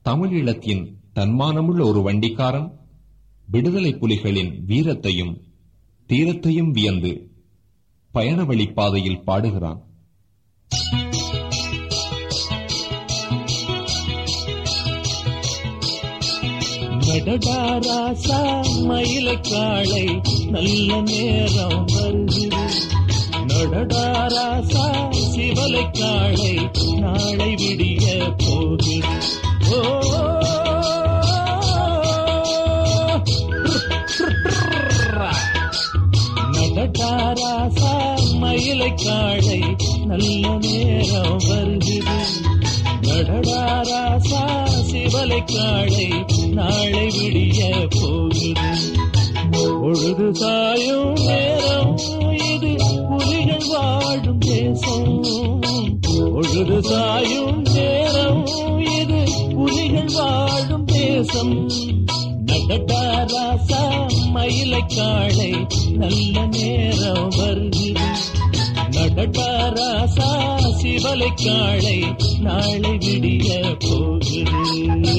தமிழீழத்தின் தன்மானமுள்ள ஒரு வண்டிக்காரன் விடுதலை புலிகளின் வீரத்தையும் தீரத்தையும் வியந்து பயண வழிப்பாதையில் பாடுகிறான் நடடாராசா மயிலை காளை நல்ல நேரம் வருகிறது நடடாராசா சிவலை காளை நாளை விடிய போகுது ஓ நடடாராசா மயிலை காளை நல்ல நேரம் வருகிறது நடடாராசா சிவலை காளை நாளை விடிய போகுது பொழுது சாயும் நேரம் இது புலிகள் வாழும் தேசம் பொழுது சாயும் நேரம் இது புலிகள் வாழும் தேசம் நடடாராசா மயிலை காளை நல்ல நேரம் வருகிறது நடடாராசா சிவலை காளை நாளை விடிய போகுது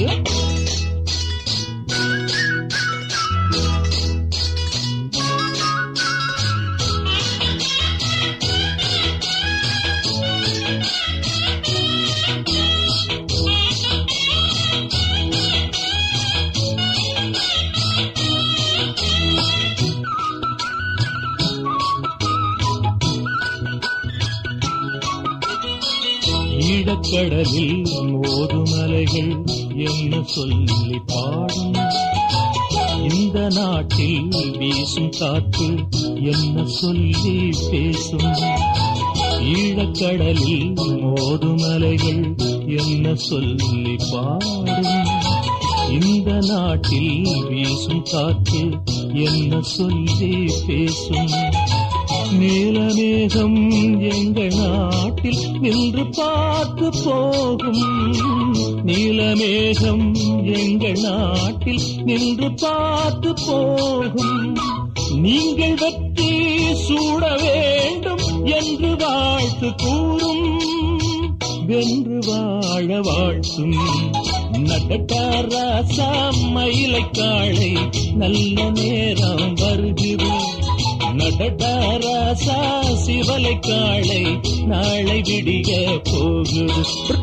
ஈழக்கடலில் மோதுமலைகள் என்ன சொல்லி பாடும் இந்த நாட்டில் வீசும் காற்று என்ன சொல்லி பேசும் ஈழக்கடலில் மோதுமலைகள் என்ன சொல்லி பாடும் இந்த நாட்டில் வீசும் காற்று என்ன சொல்லி பேசும் நீலமேகம் எங்கள் நாட்டில் நின்று பார்த்து போகும் நீலமேகம் எங்கள் நாட்டில் நின்று பார்த்து போகும் நீங்கள் வெற்றி சூட வேண்டும் என்று வாழ்த்து கூறும் வென்று வாழ வாழ்த்தும் நடட்டாராசா மயிலை காளை நல்ல நேரம் வருகிறது நடடாராசா சிவலை காளை நாளை விடிய போகுது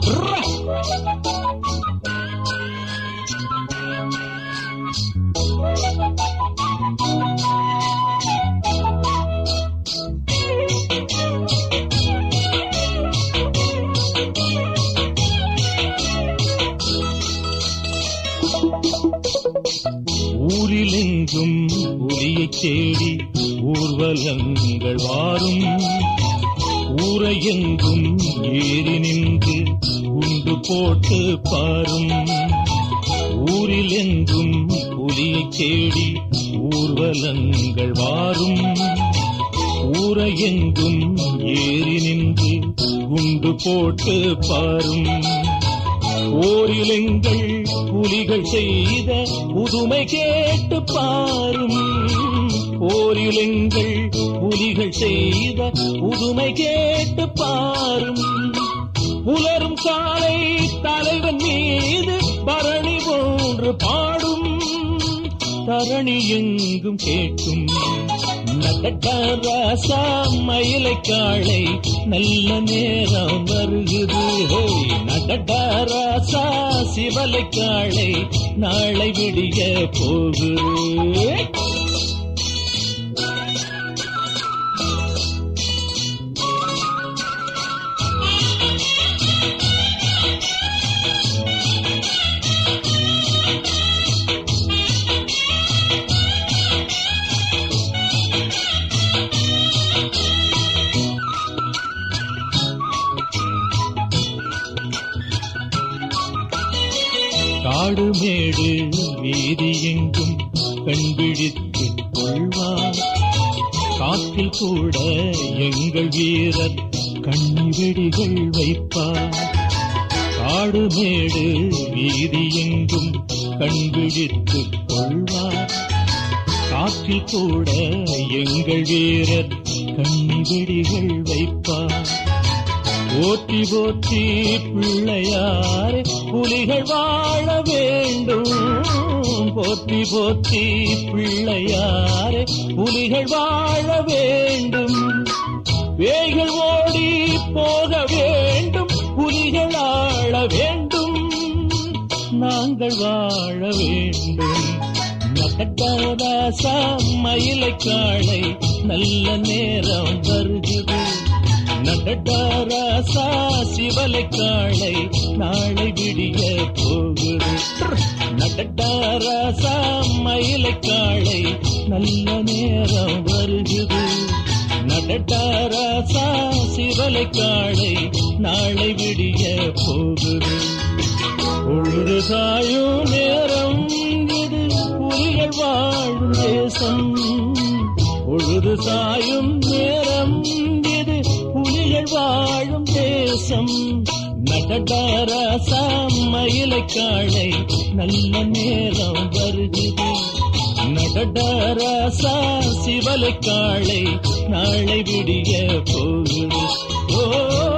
ஊரிலெங்கும் புலியைத் தேடி ஊர்வலங்கள் வாரும் ஊரையெங்கும் ஏறி நின்று குண்டு போட்டு பாரும் ஊரிலெங்கும் புலியைத் தேடி ஊர்வலங்கள் வாரும் ஊரையெங்கும் ஏறி நின்று குண்டு போட்டு பாரும் ஓரிலங்கள் புலிகள் செய்த புதுமை கேட்டு பாரும் ஓரிலங்கள் புலிகள் செய்த புதுமை கேட்டு பாரும் புலரும் காலை தலைவன் மீது பரணி போன்று பாடும் தரணி எங்கும் கேட்கும் நடட்டாராசா மயிலை காளை நல்ல நேரம் வருகிறது நடட்டாராசா சிவலை காளை நாளை விடிய போகுது காடு மேடு வீதி எங்கும் கண்பிடித்து கொள்வார் காற்றில் கூட எங்கள் வீரர் கண்ணி வெடிகள் வைப்பார் காடு மேடு வீதி எங்கும் கண்பிடித்து கொள்வார் காற்றில் கூட எங்கள் வீரர் கண்ணி வெடிகள் வைப்பார் ஓட்டி போற்றி பிள்ளையார் புலி புலிகள் வாழ வேண்டும் போற்றி போற்றி பிள்ளையாரே புலிகள் வாழ வேண்டும் வேய்கள் ஓடி போக வேண்டும் புலிகள் ஆள வேண்டும் நாங்கள் வாழ வேண்டும் நகட்டாதாசா மயிலை காளை நல்ல நேரம் வருகிறது நடடாராசா சிவலை காளை நாளை விடிய போகுது நடடாராசா மயிலை காளை நல்ல நேரம் வருகிறது நடடாராசா சிவலை காளை நாளை விடிய போகுது பொழுது சாயும் நேரம் இது புலிகள் வாழும் தேசம் பொழுது சாயும் நேரம் இது புலிகள் வாழும் தேசம் நடடாரசா மயிலை காளை நல்ல நேரம் வருகிறது நடடாரசா சிவலை காளை நாளை விடிய போகுது ஓ